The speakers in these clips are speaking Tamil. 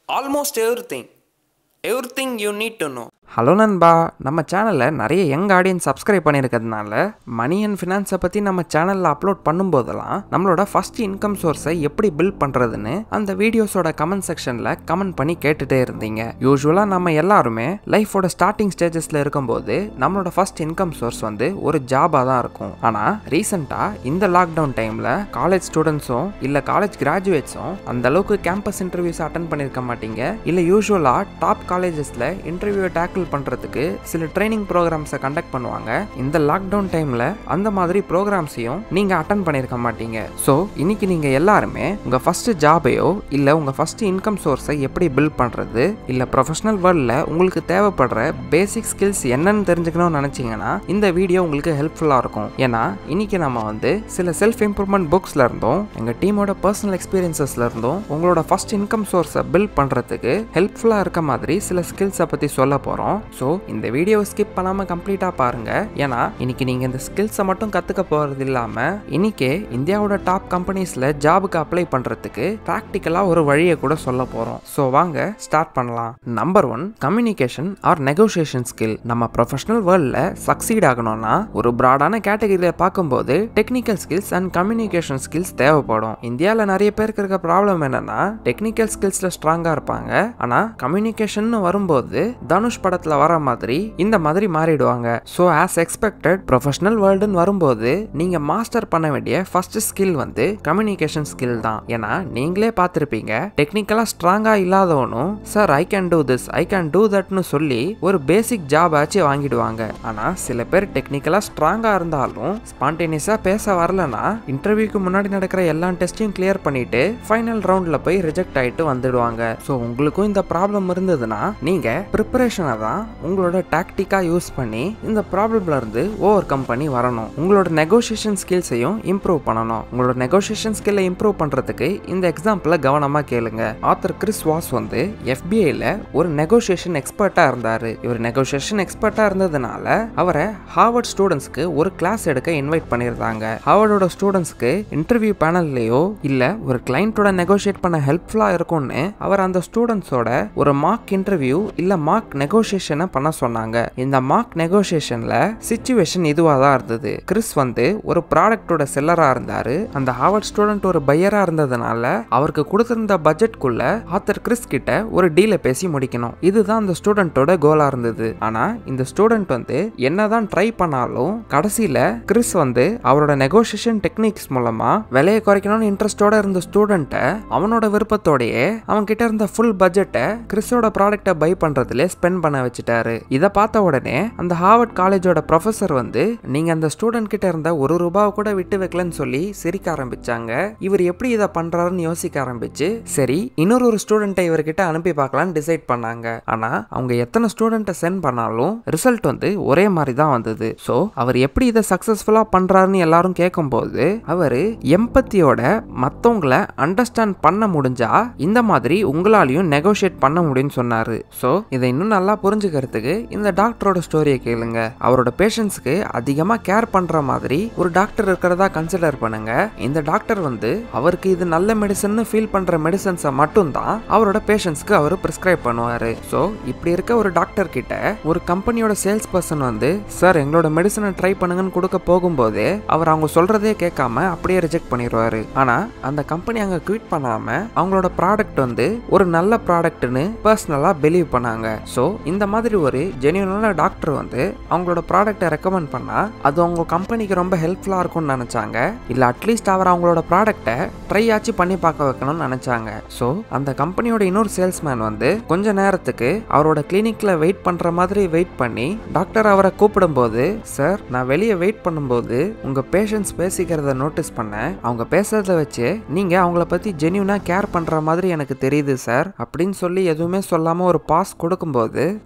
almost everything. Everything you need to know. Hello நண்பா நம்ம சேனலில் நிறைய யங் ஆடியன்ஸ் சப்ஸ்கிரைப் பண்ணியிருக்கிறதுனால மணி அண்ட் ஃபினான்ஸை பற்றி நம்ம சேனலில் அப்லோட் பண்ணும்போதெல்லாம் நம்மளோட ஃபஸ்ட் இன்கம் சோர்ஸை எப்படி பில்ட் பண்ணுறதுன்னு அந்த வீடியோஸோட கமெண்ட் செக்ஷனில் கமெண்ட் பண்ணி கேட்டுகிட்டே இருந்தீங்க யூஸ்வலாக நம்ம எல்லாருமே லைஃபோட ஸ்டார்டிங் ஸ்டேஜஸில் இருக்கும்போது நம்மளோட ஃபஸ்ட் இன்கம் சோர்ஸ் வந்து ஒரு ஜாபாக தான் இருக்கும் ஆனால் ரீசெண்டாக இந்த லாக்டவுன் டைமில் காலேஜ் ஸ்டூடெண்ட்ஸும் இல்லை காலேஜ் கிராஜுவேட்ஸும் அந்த அளவுக்கு கேம்பஸ் இன்டர்வியூஸ் அட்டன் பண்ணியிருக்க மாட்டீங்க இல்லை யூஸ்வலாக டாப் காலேஜஸில் இன்டர்வியூவை டேக்கிள் பண்ணுறதுக்கு சில ட்ரைனிங் ப்ரோக்ராம்ஸை கண்டக்ட் பண்ணுவாங்க இந்த லாக்டவுன் டைமில் அந்த மாதிரி ப்ரோக்ராம்ஸையும் நீங்கள் அட்டன் பண்ணியிருக்க மாட்டீங்க ஸோ இன்னைக்கு நீங்கள் எல்லாருமே உங்கள் ஃபஸ்ட்டு ஜாபையோ இல்லை உங்கள் ஃபஸ்ட்டு இன்கம் சோர்ஸை எப்படி பில்ட் பண்ணுறது இல்லை ப்ரொஃபஷனல் வேர்ல்டில் உங்களுக்கு தேவைப்படுற பேசிக் ஸ்கில்ஸ் என்னன்னு தெரிஞ்சுக்கணும்னு நினச்சிங்கன்னா இந்த வீடியோ உங்களுக்கு ஹெல்ப்ஃபுல்லாக இருக்கும் ஏன்னா இன்னைக்கு நம்ம வந்து சில செல்ஃப் இம்ப்ரூவ்மெண்ட் புக்ஸ்ல இருந்தும் எங்கள் டீமோட பர்சனல் எக்ஸ்பீரியன்சஸ்ல இருந்தும் உங்களோட ஃபர்ஸ்ட் இன்கம் சோர்ஸை பில்ட் பண்ணுறதுக்கு ஹெல்ப்ஃபுல்லாக இருக்க மாதிரி சில ஸ்கில்ஸை பற்றி சொல்ல போகிறோம் ஸோ இந்த வீடியோவை ஸ்கிப் பண்ணாமல் கம்ப்ளீட்டாக பாருங்க ஏன்னா இன்னைக்கு நீங்கள் இந்த ஸ்கில்ஸை மட்டும் கற்றுக்க போகிறது இல்லாமல் இன்னைக்கே இந்தியாவோட டாப் கம்பெனிஸில் ஜாபுக்கு அப்ளை பண்ணுறதுக்கு ப்ராக்டிக்கலாக ஒரு வழியை கூட சொல்ல போகிறோம் ஸோ வாங்க ஸ்டார்ட் பண்ணலாம் number one communication or negotiation skill நம்ம ப்ரொஃபஷனல் வேர்ல்டில் சக்சீட் ஆகணும்னா ஒரு ப்ராடான கேட்டகரியில் பார்க்கும்போது technical skills and communication skills தேவைப்படும் இந்தியாவில் நிறைய பேருக்கு இருக்க ப்ராப்ளம் என்னன்னா டெக்னிக்கல் ஸ்கில்ஸில் ஸ்ட்ராங்காக இருப்பாங்க ஆனால் கம்யூனிகேஷன் வரும்போது தனுஷ் படத்தில் வர மாதிரி இந்த மாதிரி மாறிடுவாங்க ஸோ ஆஸ் எக்ஸ்பெக்டட் ப்ரொஃபஷனல் வேர்ல்டுன்னு வரும்போது நீங்கள் மாஸ்டர் பண்ண வேண்டிய ஃபர்ஸ்ட் ஸ்கில் வந்து கம்யூனிகேஷன் ஸ்கில் தான் ஏன்னா நீங்களே பார்த்துருப்பீங்க டெக்னிக்கலாக ஸ்ட்ராங்காக இல்லாதவனும் sir I can do this I can do தட்னு சொல்லி ஒரு பேசிக் ஜாப் ஆச்சு வாங்கிடுவாங்க ஆனால் சில பேர் டெக்னிக்கலாக ஸ்ட்ராங்காக இருந்தாலும் ஸ்பான்டேனியஸாக பேச வரலனா இன்டர்வியூக்கு முன்னாடி நடக்கிற எல்லா டெஸ்ட்டையும் கிளியர் பண்ணிட்டு ஃபைனல் ரவுண்டில் போய் ரிஜெக்ட் ஆகிட்டு வந்துடுவாங்க ஸோ உங்களுக்கும் இந்த ப்ராப்ளம் இருந்ததுன்னா நீங்கள் ப்ரிப்பரேஷனை தான் உங்களோட டாக்டிக்காக யூஸ் பண்ணி இந்த ப்ராப்ளம்ல இருந்து ஓவர் கம் பண்ணி வரணும் உங்களோட நெகோசியேஷன் ஸ்கில்ஸையும் இம்ப்ரூவ் பண்ணணும் உங்களோட நெகோசியேஷன் ஸ்கில்லை இம்ப்ரூவ் பண்ணுறதுக்கு இந்த எக்ஸாம்பிளை கவனமாக கேளுங்க ஆத்தர் கிறிஸ் வாஸ் வந்து எஃபிஐல ஒரு நெகோசியேஷன் எக்ஸ்பர்ட்டாக இருந்தார் இவர் நெகோசியேஷன் எக்ஸ்பர்ட்டாக இருந்ததுனால அவரை ஹார்வர்ட் ஸ்டூடெண்ட்ஸ்க்கு ஒரு கிளாஸ் எடுக்க இன்வைட் பண்ணியிருந்தாங்க ஹார்வர்டோட ஸ்டூடெண்ட்ஸ்க்கு இன்டர்வியூ பேனல்லையோ இல்லை ஒரு கிளைண்ட்டோட நெகோஷியேட் பண்ண ஹெல்ப்ஃபுல்லாக இருக்கும்னு அவர் அந்த ஸ்டூடெண்ட்ஸோட ஒரு மார்க் இன்டர்வியூ இல்லை மார்க் நெகோசியேஷனை பண்ண சொன்னாங்க இந்த மார்க் நெகோசியேஷன்ல சுச்சுவேஷன் இதுவாக தான் இருந்தது கிறிஸ் வந்து ஒரு ப்ராடக்டோட செல்லராக இருந்தார் அந்த ஹார்வர்ட் ஸ்டூடெண்ட் ஒரு பையராக இருந்ததுனால அவருக்கு கொடுத்திருந்த பட்ஜெட்குள்ள ஆத்தர் கிறிஸ் கிட்ட ஒரு டீலை பேசி முடிக்கணும் இதுதான் அந்த ஸ்டூடெண்ட்டோட கோலாக இருந்தது ஆனால் இந்த ஸ்டூடெண்ட் வந்து என்னதான் ட்ரை பண்ணாலும் கடைசியில் கிறிஸ் வந்து அவரோட நெகோசியேஷன் டெக்னிக்ஸ் மூலமா விலையை குறைக்கணும்னு இன்ட்ரெஸ்டோட இருந்த ஸ்டூடெண்ட்டை அவனோட விருப்பத்தோடயே அவன் கிட்ட இருந்த ஃபுல் பட்ஜெட்டை கிறிஸோட ப்ராடக்ட்டை பை பண்றதுல ஸ்பெண்ட் பண்ண வச்சுட்டாரு இதை பார்த்த உடனே அந்த ஹார்வர்ட் காலேஜோட ப்ரொஃபசர் வந்து நீங்க அந்த ஸ்டூடெண்ட் கிட்ட இருந்த ஒரு ரூபாவை கூட விட்டு வைக்கலன்னு சொல்லி சிரிக்க ஆரம்பிச்சாங்க இவர் எப்படி இதை பண்றாருன்னு யோசிக்க ஆரம்பிச்சு சரி இன்னொரு ஒரு ஸ்டூடெண்ட்டை இவர்கிட்ட அனுப்பி பார்க்கலாம்னு டிசைட் பண்ணாங்க ஆனா அவங்க எத்தனை ஸ்டூடெண்ட்டை சென்ட் பண்ணாலும் ரிசல்ட் வந்து ஒரே மாதிரி தான் வந்தது ஸோ அவர் எப்படி இதை சக்சஸ்ஃபுல்லா பண்றாருன்னு எல்லாரும் கேட்கும்போது அவர் எம்பத்தியோட மற்றவங்களை அண்டர்ஸ்டாண்ட் பண்ண முடிஞ்சா இந்த மாதிரி உங்களாலையும் நெகோஷியேட் பண்ண முடியும்னு சொன்னாரு ஸோ இதை இன்னும் நல்லா புரிஞ்சுக்கிறதுக்கு இந்த டாக்டரோட ஸ்டோரியை கேளுங்க அவரோட பேஷண்ட்ஸ்க்கு அதிகமாக கேர் பண்ற மாதிரி ஒரு டாக்டர் இருக்கிறதா கன்சிடர் பண்ணுங்க இந்த டாக்டர் வந்து அவருக்கு இது நல்ல மெடிசன் ஃபீல் பண்ற மெடிசன்ஸை மட்டும்தான் அவரோட பேஷண்ட்ஸ்க்கு அவர் பிரிஸ்கிரைப் பண்ணுவாரு ஸோ இப்படி இருக்க ஒரு டாக்டர் கிட்ட ஒரு கம்பெனியோட சேல்ஸ் பர்சன் வந்து சார் எங்களோட மெடிசனை ட்ரை பண்ணுங்கன்னு கொடுக்க போகும்போதே அவர் அவங்க சொல்றதே கேட்காம அப்படியே ரிஜெக்ட் பண்ணிடுவாரு ஆனா அந்த கம்பெனி அங்க குவிட் பண்ணாம அவங்களோட ப்ராடக்ட் வந்து ஒரு நல்ல ப்ராடக்ட்னு பர்சனலா பிலீவ் பண்ணாங்க ஸோ இந்த மாதிரி ஒரு ஜெனியூனான டாக்டர் வந்து அவங்களோட ப்ராடக்ட்டை ரெக்கமெண்ட் பண்ணா அது அவங்க கம்பெனிக்கு ரொம்ப ஹெல்ப்ஃபுல்லா இருக்கும்னு நினைச்சாங்க இல்ல அட்லீஸ்ட் அவர் அவங்களோட ப்ராடக்ட்டை ட்ரை ஆச்சு பண்ணி பார்க்க வைக்கணும்னு நினைச்சாங்க ஸோ அந்த கம்பெனியோட இன்னொரு சேல்ஸ்மேன் வந்து கொஞ்ச நேரத்துக்கு அவரோட கிளினிக்ல வெயிட் பண்ற மாதிரி வெயிட் பண்ணி டாக்டர் அவரை கூப்பிடும்போது சார் நான் வெளியே வெயிட் பண்ணும்போது உங்க பேஷண்ட்ஸ் பேசிக்கிறத நோட்டீஸ் பண்ணேன் அவங்க பேசுறத வச்சு நீங்க அவங்கள பத்தி ஜென்யூனா கேர் பண்ற மாதிரி எனக்கு தெரியுது சார் அப்படின்னு சொல்லி எதுவுமே சொல்லாம ஒரு பாஸ் கொடுக்கும்போது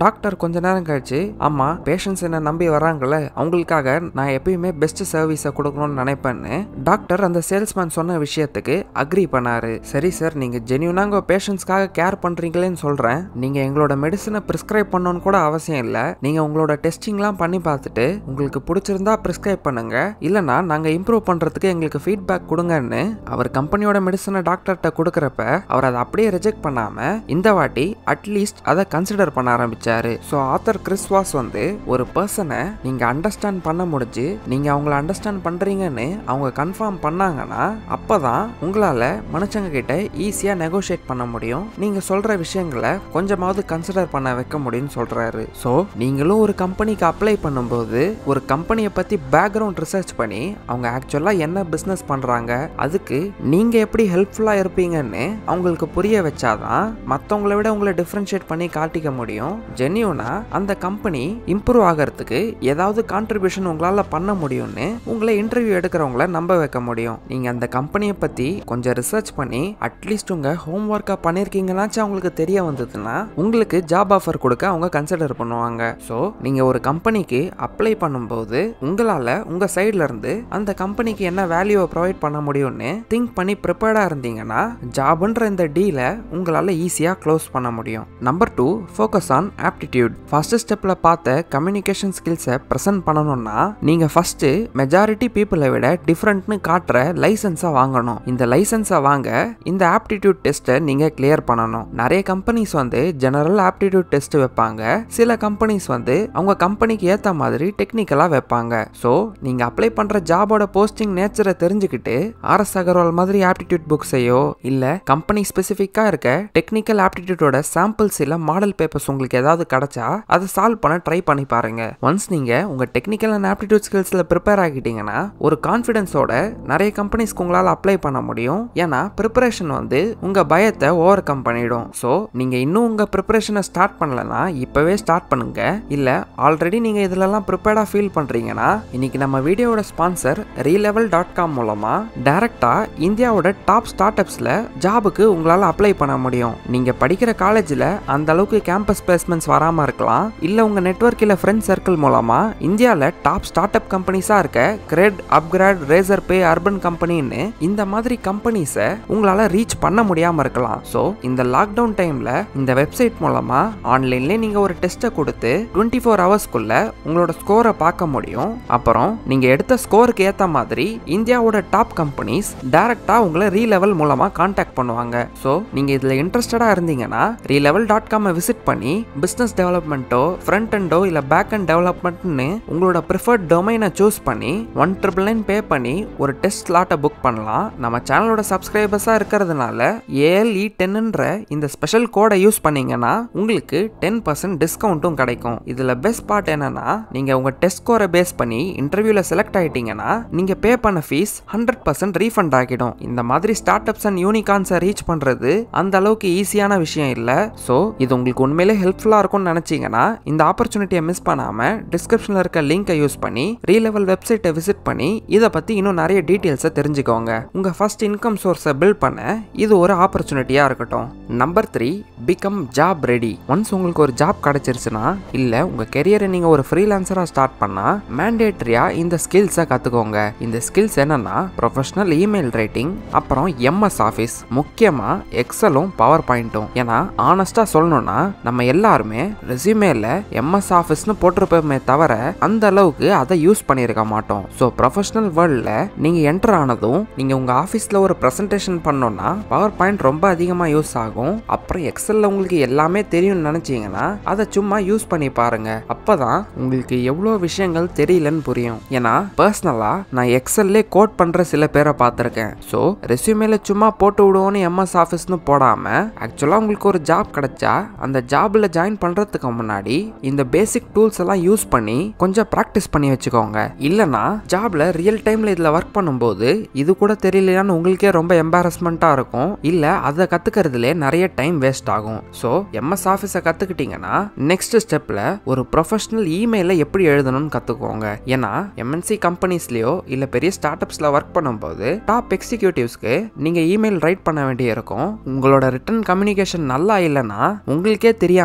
டாக்டர் கொஞ்ச நேரம் கழிச்சு ஆமா பேஷண்ட்ஸ் என்ன நம்பி வராங்கல்ல அவங்களுக்காக நான் எப்பயுமே பெஸ்ட் சர்வீஸை கொடுக்கணும்னு நினைப்பேன்னு டாக்டர் அந்த சேல்ஸ்மேன் சொன்ன விஷயத்துக்கு அக்ரி பண்ணாரு சரி சார் நீங்க ஜென்யூனா உங்க பேஷண்ட்ஸ்க்காக கேர் பண்றீங்களேன்னு சொல்றேன் நீங்க எங்களோட மெடிசனை பிரிஸ்கிரைப் பண்ணணும்னு கூட அவசியம் இல்லை நீங்க உங்களோட டெஸ்டிங்லாம் பண்ணி பார்த்துட்டு உங்களுக்கு பிடிச்சிருந்தா பிரிஸ்கிரைப் பண்ணுங்க இல்லைனா நாங்க இம்ப்ரூவ் பண்றதுக்கு எங்களுக்கு ஃபீட்பேக் கொடுங்கன்னு அவர் கம்பெனியோட மெடிசனை டாக்டர்கிட்ட கொடுக்குறப்ப அவர் அதை அப்படியே ரிஜெக்ட் பண்ணாம இந்த வாட்டி அட்லீஸ்ட் அதை கன்சிடர் பண்ண ஆரம்பிச்சாரு ஸோ ஆத்தர் கிறிஸ் வாஸ் வந்து ஒரு பர்சனை நீங்க அண்டர்ஸ்டாண்ட் பண்ண முடிஞ்சு நீங்க அவங்கள அண்டர்ஸ்டாண்ட் பண்றீங்கன்னு அவங்க கன்ஃபார்ம் பண்ணாங்கன்னா அப்பதான் உங்களால மனுஷங்க கிட்ட ஈஸியா நெகோஷியேட் பண்ண முடியும் நீங்க சொல்ற விஷயங்களை கொஞ்சமாவது கன்சிடர் பண்ண வைக்க முடியும்னு சொல்றாரு ஸோ நீங்களும் ஒரு கம்பெனிக்கு அப்ளை பண்ணும்போது ஒரு கம்பெனியை பத்தி பேக்ரவுண்ட் ரிசர்ச் பண்ணி அவங்க ஆக்சுவலா என்ன பிசினஸ் பண்றாங்க அதுக்கு நீங்க எப்படி ஹெல்ப்ஃபுல்லா இருப்பீங்கன்னு அவங்களுக்கு புரிய வச்சாதான் மற்றவங்கள விட உங்களை டிஃப்ரென்ஷியேட் பண்ணி காட்டிக்க முடியும் ஜென்யூனா அந்த கம்பெனி இம்ப்ரூவ் ஆகிறதுக்கு ஏதாவது கான்ட்ரிபியூஷன் உங்களால் பண்ண முடியும்னு உங்களை இன்டர்வியூ எடுக்கிறவங்கள நம்ப வைக்க முடியும் நீங்கள் அந்த கம்பெனியை பற்றி கொஞ்சம் ரிசர்ச் பண்ணி அட்லீஸ்ட் உங்கள் ஹோம் ஒர்க்காக பண்ணியிருக்கீங்கன்னாச்சும் அவங்களுக்கு தெரிய வந்ததுன்னா உங்களுக்கு ஜாப் ஆஃபர் கொடுக்க அவங்க கன்சிடர் பண்ணுவாங்க ஸோ நீங்கள் ஒரு கம்பெனிக்கு அப்ளை பண்ணும்போது உங்களால் உங்கள் சைட்ல இருந்து அந்த கம்பெனிக்கு என்ன வேல்யூவை ப்ரொவைட் பண்ண முடியும்னு திங்க் பண்ணி ப்ரிப்பேர்டாக இருந்தீங்கன்னா ஜாப்ன்ற இந்த டீலை உங்களால் ஈஸியாக க்ளோஸ் பண்ண முடியும் number two focus on aptitude first ஸ்டெப்பில் பார்த்த கம்யூனிகேஷன் ஸ்கில்ஸை ப்ரெசென்ட் பண்ணணும்னா நீங்கள் ஃபஸ்ட்டு மெஜாரிட்டி பீப்புளை விட டிஃப்ரெண்ட்னு காட்டுற லைசன்ஸை வாங்கணும் இந்த லைசன்ஸை வாங்க இந்த ஆப்டிடியூட் டெஸ்ட்டை நீங்கள் கிளியர் பண்ணணும் நிறைய கம்பெனிஸ் வந்து ஜெனரல் ஆப்டிடியூட் டெஸ்ட் வைப்பாங்க சில கம்பெனிஸ் வந்து அவங்க கம்பெனிக்கு ஏற்ற மாதிரி டெக்னிக்கலாக வைப்பாங்க ஸோ நீங்கள் அப்ளை பண்ணுற ஜாபோட போஸ்டிங் நேச்சரை தெரிஞ்சுக்கிட்டு ஆர்எஸ் அகர்வால் மாதிரி ஆப்டிடியூட் புக்ஸையோ இல்லை கம்பெனி ஸ்பெசிஃபிக்காக இருக்க டெக்னிக்கல் ஆப்டிடியூட்டோட சாம்பிள்ஸ் இல்லை மாடல் பேப்பர்ஸ் உங்களுக்கு ஏதாவது கிடைச்சா அதை சால்வ் பண்ண ட்ரை பண்ணி பாருங்க ஒன்ஸ் நீங்கள் உங்கள் டெக்னிக்கல் அண்ட் ஆப்டிடியூட் ஸ்கில்ஸில் ப்ரிப்பேர் ஆகிட்டீங்கன்னா ஒரு கான்ஃபிடென்ஸோட நிறைய கம்பெனிஸ்க்கு உங்களால் அப்ளை பண்ண முடியும் ஏன்னா ப்ரிப்பரேஷன் வந்து உங்கள் பயத்தை ஓவர் கம் பண்ணிடும் ஸோ நீங்கள் இன்னும் உங்கள் ப்ரிப்பரேஷனை ஸ்டார்ட் பண்ணலன்னா இப்போவே ஸ்டார்ட் பண்ணுங்க இல்லை ஆல்ரெடி நீங்கள் இதிலெல்லாம் ப்ரிப்பேர்டாக ஃபீல் பண்ணுறீங்கன்னா இன்னைக்கு நம்ம வீடியோவோட ஸ்பான்சர் ரீலெவல் டாட் காம் மூலமாக டேரெக்டாக இந்தியாவோட டாப் ஸ்டார்ட் அப்ஸில் ஜாபுக்கு உங்களால் அப்ளை பண்ண முடியும் நீங்கள் படிக்கிற காலேஜில் அந்த அளவுக்கு கேம்பஸ் பிளேஸ்மெண்ட்ஸ் வராமல் இருக்கலாம் இல்லை உங்கள் நெட்ஒர்க் இல்லை ஃப்ரெண்ட் சர்க்கிள் மூலமாக இந்தியாவில் டாப் ஸ்டார்ட் அப் கம்பெனிஸாக இருக்க CRED upGrad Razorpay Urban கம்பெனின்னு இந்த மாதிரி கம்பெனிஸை உங்களால் ரீச் பண்ண முடியாமல் இருக்கலாம் ஸோ இந்த லாக்டவுன் டைமில் இந்த வெப்சைட் மூலமாக ஆன்லைன்லேயே நீங்கள் ஒரு டெஸ்ட்டை கொடுத்து டுவெண்ட்டி ஃபோர் ஹவர்ஸ்க்குள்ள உங்களோட ஸ்கோரை பார்க்க முடியும் அப்புறம் நீங்கள் எடுத்த ஸ்கோருக்கு ஏற்ற மாதிரி இந்தியாவோட டாப் கம்பெனிஸ் டைரக்டாக உங்களை ரீலெவல் மூலமாக காண்டாக்ட் பண்ணுவாங்க ஸோ நீங்கள் இதில் இன்ட்ரெஸ்டடாக இருந்தீங்கன்னா ரீலெவல் டாட் காமை விசிட் பண்ணி பிஸ்னஸ் டெவலப்மெண்ட்டோ ஃப்ரண்ட் அண்டோ இல்லை பேக் அண்ட் டெவலப்மெண்ட்னு உங்களோட ப்ரிஃபர்ட் டொமைனை சூஸ் பண்ணி ஒன் ட்ரிபிள் நைன் பே பண்ணி ஒரு டெஸ்ட் ஸ்லாட்டை புக் பண்ணலாம் நம்ம சேனலோட சப்ஸ்கிரைபர்ஸாக இருக்கிறதுனால ஏஎல்இ டென்னுன்ற இந்த ஸ்பெஷல் கோடை யூஸ் பண்ணீங்கன்னா உங்களுக்கு டென் பர்சன்ட் டிஸ்கவுண்ட்டும் கிடைக்கும் இதில் பெஸ்ட் பார்ட் என்னன்னா நீங்கள் உங்கள் டெஸ்ட் ஸ்கோரை பேஸ் பண்ணி இன்டர்வியூவில் செலக்ட் ஆகிட்டீங்கன்னா நீங்கள் பே பண்ண ஃபீஸ் ஹண்ட்ரட் பர்சன்ட் ரீஃபண்ட் ஆகிடும் இந்த மாதிரி ஸ்டார்ட் அப்ஸ் அண்ட் யூனிகான்ஸை ரீச் பண்ணுறது அந்த அளவுக்கு ஈஸியான விஷயம் இல்லை ஸோ இது உங்களுக்கு உண்மையிலே ஹெல்ப்ஃபுல்லாக இருக்கும்னு நினச்சிங்கன்னா இந்த ஆப்பர்ச்சுனிட்டியை மிஸ் பண்ணாமல் டிஸ்கிரிப்ஷனில் இருக்க லிங்கை யூஸ் பண்ணி ரீலெவல் வெப்சைட்டை விசிட் பண்ணி இதை பற்றி இன்னும் நிறைய டீட்டெயில்ஸை தெரிஞ்சுக்கோங்க உங்கள் ஃபர்ஸ்ட் இன்கம் சோர்ஸை பில்ட் பண்ண இது ஒரு ஆப்பர்ச்சுனிட்டியாக இருக்கட்டும் number three become job ready once உங்களுக்கு ஒரு ஜாப் கிடைச்சிருச்சுன்னா இல்லை உங்கள் கெரியரை நீங்கள் ஒரு ஃப்ரீலான்சராக ஸ்டார்ட் பண்ணால் மேண்டேட்ரியாக இந்த ஸ்கில்ஸை கற்றுக்கோங்க இந்த ஸ்கில்ஸ் என்னன்னா ப்ரொஃபஷனல் இமெயில் ரைட்டிங் அப்புறம் எம்எஸ் ஆஃபீஸ் முக்கியமாக எக்ஸலும் பவர் பாயிண்ட்டும் ஏன்னா ஆனஸ்டாக சொல்லணும்னா நம்ம எல்லாருமே ரெசியூமேல எம்எஸ் ஆஃபீஸ்னு போட்டிருப்போமே தவிர அந்த அளவுக்கு அதை யூஸ் பண்ணியிருக்க மாட்டோம் ஸோ ப்ரொஃபஷனல் வேர்ல்டில் நீங்கள் என்டர் ஆனதும் நீங்கள் உங்கள் ஆஃபீஸில் ஒரு ப்ரெசன்டேஷன் பண்ணோன்னா பவர் பாயிண்ட் ரொம்ப அதிகமாக யூஸ் ஆகும் அப்புறம் எக்ஸலில் உங்களுக்கு எல்லாமே தெரியும்னு நினச்சிங்கன்னா அதை சும்மா யூஸ் பண்ணி பாருங்க அப்பதான் உங்களுக்கு எவ்வளோ விஷயங்கள் தெரியலன்னு புரியும் ஏன்னா பர்சனலாக நான் எக்ஸல்லே கோட் பண்ணுற சில பேரை பார்த்துருக்கேன் ஸோ ரெஸ்யூமேல சும்மா போட்டு விடுவோன்னு எம்எஸ் ஆஃபீஸ்னு போடாமல் ஆக்சுவலாக உங்களுக்கு ஒரு ஜாப் கிடைச்சா அந்த ஜாபில் ஜாயின் பண்ணுறதுக்கு முன்னாடி இந்த பேசிக் டூல்ஸ் எல்லாம் யூஸ் பண்ணி கொஞ்சம் ப்ராக்டிஸ் பண்ணி வச்சுக்கோங்க இல்லைனா ஜாப்ல ரியல் டைமில் இதில் ஒர்க் பண்ணும்போது இது கூட தெரியலையான்னு உங்களுக்கே ரொம்ப எம்பாரஸ்மெண்ட்டாக இருக்கும் இல்லை அதை கற்றுக்கிறதுலே நிறைய டைம் வேஸ்ட் ஆகும் ஸோ எம்எஸ் ஆஃபீஸை கற்றுக்கிட்டீங்கன்னா நெக்ஸ்ட் ஸ்டெப்பில் ஒரு ப்ரொஃபஷனல் இமெயிலை எப்படி எழுதணும்னு கற்றுக்கோங்க ஏன்னா எம்என்சி கம்பெனிஸ்லேயோ இல்லை பெரிய ஸ்டார்ட் அப்ஸில் ஒர்க் பண்ணும்போது டாப் எக்ஸிக்யூட்டிவ்ஸ்க்கு நீங்கள் இமெயில் ரைட் பண்ண வேண்டியிருக்கும் உங்களோட ரிட்டன் கம்யூனிகேஷன் நல்லா இல்லைன்னா உங்களுக்கே தெரியாமல்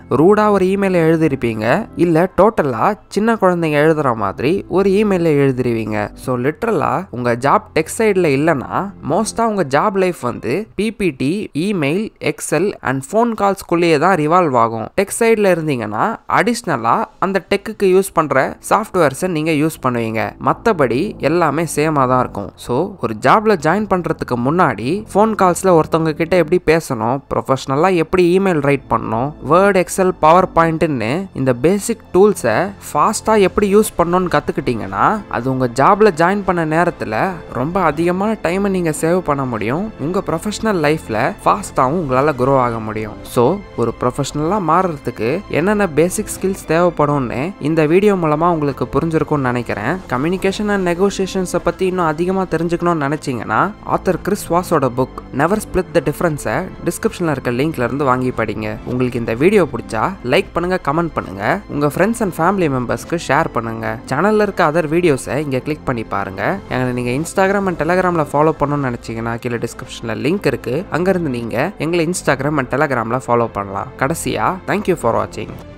ரூடாக ஒரு இமெயிலை எழுதிருப்பீங்க இல்லை டோட்டலாக சின்ன குழந்தைங்க எழுதுகிற மாதிரி ஒரு இமெயிலை எழுதிருவீங்க ஸோ லிட்ரலாக உங்கள் ஜாப் டெக் சைடில் இல்லைன்னா மோஸ்ட்டாக உங்கள் ஜாப் லைஃப் வந்து PPT email Excel and phone கால்ஸ்குள்ளேயே தான் ரிவால்வ் ஆகும் டெக் சைடில் இருந்தீங்கன்னா அடிஷ்னலாக அந்த டெக்குக்கு யூஸ் பண்ணுற சாஃப்ட்வேர்ஸை நீங்கள் யூஸ் பண்ணுவீங்க மற்றபடி எல்லாமே சேமாக தான் இருக்கும் ஸோ ஒரு ஜாபில் ஜாயின் பண்ணுறதுக்கு முன்னாடி ஃபோன் கால்ஸில் ஒருத்தவங்க கிட்ட எப்படி பேசணும் ப்ரொஃபஷ்னலாக எப்படி இமெயில் ரைட் பண்ணணும் வேர்ட் எக்ஸல் பவர் பாயிண்ட்டுன்னு இந்த பேசிக் டூல்ஸை ஃபாஸ்ட்டாக எப்படி யூஸ் பண்ணணும்னு கற்றுக்கிட்டீங்கன்னா அது உங்கள் ஜாபில் ஜாயின் பண்ண நேரத்தில் ரொம்ப அதிகமான டைமை நீங்கள் சேவ் பண்ண முடியும் உங்கள் ப்ரொஃபஷனல் லைஃப்பில் ஃபாஸ்ட்டாகவும் உங்களால் க்ரோ ஆக முடியும் ஸோ ஒரு ப்ரொஃபஷனலாக மாறுறதுக்கு என்னென்ன பேசிக் ஸ்கில்ஸ் தேவைப்படும்னு இந்த வீடியோ மூலமாக உங்களுக்கு புரிஞ்சிருக்கும்னு நினைக்கிறேன் கம்யூனிகேஷன் அண்ட் நெகோசியேஷன்ஸை பற்றி இன்னும் அதிகமாக தெரிஞ்சுக்கணும்னு நினச்சிங்கன்னா ஆத்தர் கிறிஸ் வாஸோட புக் நெவர் ஸ்பிளிட் த டிஃப்ரென்ஸை டிஸ்கிரிப்ஷனில் இருக்க லிங்க்ல இருந்து வாங்கி படிங்க உங்களுக்கு இந்த வீடியோ பிடிச்சா லைக் பண்ணுங்க கமெண்ட் பண்ணுங்க உங்க ஃப்ரெண்ட்ஸ் அண்ட் ஃபேமிலி மெம்பர்ஸ்க்கு ஷேர் பண்ணுங்க சேனல்ல இருக்க அதர் வீடியோஸை இங்கே கிளிக் பண்ணி பாருங்க எங்களை நீங்க இன்ஸ்டாகிராம் அண்ட் டெலகிராமில் ஃபாலோ பண்ணணும்னு நினச்சிங்கன்னா கீழே டிஸ்கிரிப்ஷனில் லிங்க் இருக்கு அங்கேருந்து நீங்க எங்களை இன்ஸ்டாகிராம் அண்ட் டெலகிராமில் ஃபாலோ பண்ணலாம் கடைசியா தேங்க்யூ ஃபார் வாட்சிங்